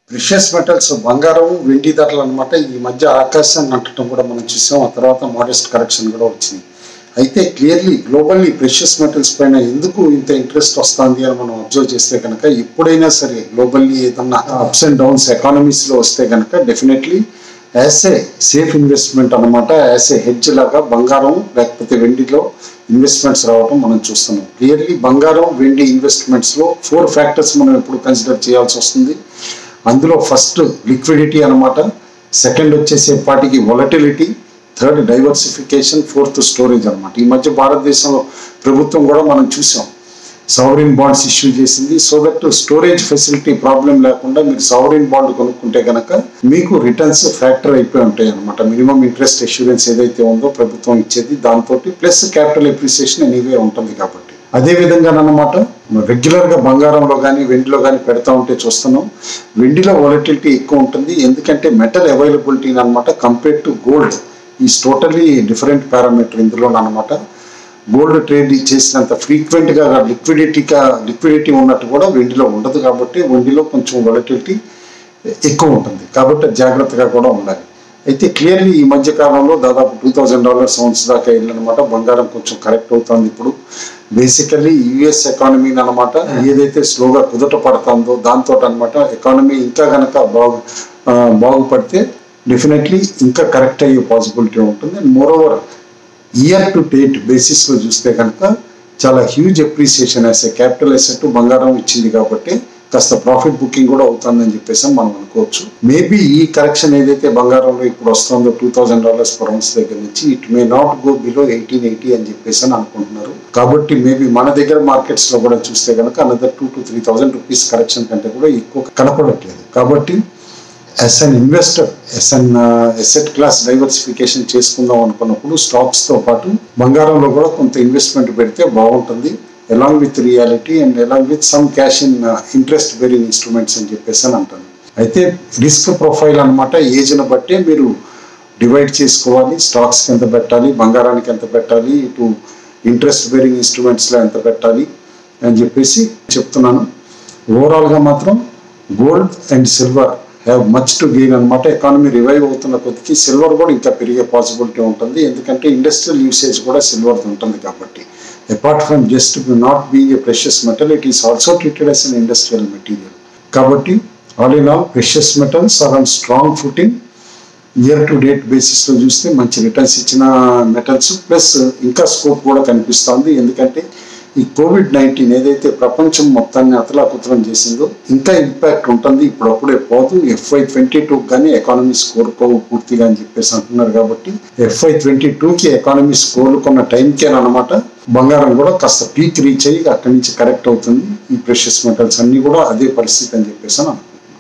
Precious metals బంగారం వెండి ధరలు అనమాట ఈ మధ్య ఆకాశాన్ని అంటడం కూడా మనం చూసాం ఆ తర్వాత మోడెస్ట్ కరెక్షన్ కూడా వచ్చింది అయితే క్లియర్లీ గ్లోబల్లీ ప్రెషియస్ మెటల్స్ పైన ఎందుకు ఇంత ఇంట్రెస్ట్ వస్తుంది అని మనం అబ్జర్వ్ చేస్తే కనుక ఎప్పుడైనా సరే గ్లోబల్లీ ఏదన్నా అప్స్ అండ్ డౌన్స్ ఎకానమీస్లో వస్తే కనుక definitely as a safe investment అనమాట యాజ్ ఏ హెడ్జ్ లాగా బంగారం లేకపోతే వెండిలో ఇన్వెస్ట్మెంట్స్ రావడం మనం చూస్తున్నాం క్లియర్లీ బంగారం వెండి ఇన్వెస్ట్మెంట్స్లో ఫోర్ ఫ్యాక్టర్స్ మనం ఎప్పుడు కన్సిడర్ చేయాల్సి వస్తుంది అందులో ఫస్ట్ లిక్విడిటీ అనమాట సెకండ్ వచ్చేసి పాటికి volatility third diversification fourth storage అనమాట ఈ మధ్య భారతదేశంలో ప్రభుత్వం కూడా మనం చూసాం సవరిన్ బాండ్స్ ఇష్యూ చేసింది so that storage facility problem లేకుండా మీరు సవరిన్ బాండ్ కొనుక్కుంటే కనుక మీకు రిటర్న్స్ ఫ్యాక్టర్ అయిపోయి ఉంటాయి అనమాట మినిమం ఇంట్రెస్ట్ ఎష్యూరెన్స్ ఏదైతే ఉందో ప్రభుత్వం ఇచ్చేది దాంతో ప్లస్ క్యాపిటల్ ఎప్రిసియేషన్ ఎనీవే ఉంటుంది కాబట్టి అదే విధంగా అన్నమాట రెగ్యులర్ గా బంగారంలో కానీ వెండిలో కానీ పెడతా ఉంటే చూస్తున్నాం వెండిలో వాలటిలిటీ ఎక్కువ ఉంటుంది ఎందుకంటే మెటల్ అవైలబిలిటీ అనమాట compare to gold is totally different parameter ఇందులో అనమాట గోల్డ్ ట్రేడ్ చేసినంత ఫ్రీక్వెంట్ గా లిక్విడిటీగా లిక్విడిటీ ఉన్నట్టు కూడా వెండిలో ఉండదు కాబట్టి వెండిలో కొంచెం వాలటిలిటీ ఎక్కువ ఉంటుంది కాబట్టి జాగ్రత్తగా కూడా ఉండాలి అయితే క్లియర్లీ ఈ మధ్య కాలంలో దాదాపు టూ థౌజండ్ డాలర్స్ అవున్స్ దాకా వెళ్ళనమాట బంగారం కొంచెం కరెక్ట్ అవుతుంది ఇప్పుడు బేసికల్లీ యుఎస్ ఎకానమీ అనమాట ఏదైతే స్లోగా కుదుట పడుతుందో దాంతో అనమాట ఎకానమీ ఇంకా కనుక బాగు ఆ, బాగుపడితే డెఫినెట్లీ ఇంకా కరెక్ట్ అయ్యే పాసిబిలిటీ ఉంటుంది and moreover year to date బేసిస్లో చూస్తే కనుక చాలా huge appreciation as capital asset బంగారం ఇచ్చింది కాబట్టి కాస్త ప్రాఫిట్ బుకింగ్ కూడా అవుతుందని చెప్పేసి మనం అనుకోవచ్చు మేబీ ఈ కరెక్షన్ ఏదైతే బంగారంలో ఇప్పుడు వస్తుందో two thousand dollars per ounce దగ్గర నుంచి it may not go below eighteen eighty అని చెప్పేసి అని అనుకుంటున్నారు కాబట్టి మేబీ మన దగ్గర మార్కెట్స్ లో కూడా చూస్తే కనుక another two to three thousand rupees correction కంటే కూడా ఎక్కువ కనపడట్లేదు కాబట్టి as an investor as an asset class diversification చేసుకుందాం అనుకున్నప్పుడు స్టాక్స్ తో పాటు బంగారంలో కూడా కొంత ఇన్వెస్ట్మెంట్ పెడితే బాగుంటుంది along with reality and along with some cash in interest bearing instruments అని చెప్పేసి అని అంటాను అయితే రిస్క్ ప్రొఫైల్ అనమాట ఏజ్ని బట్టే మీరు డివైడ్ చేసుకోవాలి స్టాక్స్కి ఎంత పెట్టాలి బంగారానికి ఎంత పెట్టాలి ఇటు ఇంట్రెస్ట్ బేరింగ్ ఇన్స్ట్రుమెంట్స్లో ఎంత పెట్టాలి అని చెప్పేసి చెప్తున్నాను ఓవరాల్గా మాత్రం gold and silver have much to gain అనమాట ఎకానమీ రివైవ్ అవుతున్న కొద్దికి సిల్వర్ కూడా ఇంకా పెరిగే పాసిబిలిటీ ఉంటుంది ఎందుకంటే ఇండస్ట్రియల్ యూసేజ్ కూడా సిల్వర్ ఉంటుంది కాబట్టి apart from just not being a precious metal it is also treated as an industrial material కాబట్టి all in all precious metals are on strong footing year to date బేసిస్లో చూస్తే మంచి returns ఇచ్చిన metals plus ఇంకా scope కూడా కనిపిస్తోంది ఎందుకంటే ఈ కోవిడ్ నైన్టీన్ ఏదైతే ప్రపంచం మొత్తాన్ని అతలాకుతలం చేసిందో ఇంకా ఇంపాక్ట్ ఉంటుంది ఇప్పుడప్పుడే పోదు ఎఫ్ఐ ట్వంటీ టూ కానీ ఎకానమీ స్కోర్ కోవు పూర్తిగా అని చెప్పేసి అంటున్నారు కాబట్టి ఎఫ్ఐ ట్వంటీ టూకి ఎకానమీ స్కోర్లుకున్న టైంకే అనమాట బంగారం కూడా కాస్త పీక్ రీచ్ అయ్యి అక్కడి నుంచి కరెక్ట్ అవుతుంది ఈ ప్రెషియస్ మెటల్స్ అన్ని కూడా అదే పరిస్థితి అని చెప్పేసి అని అనుకుంటున్నాను.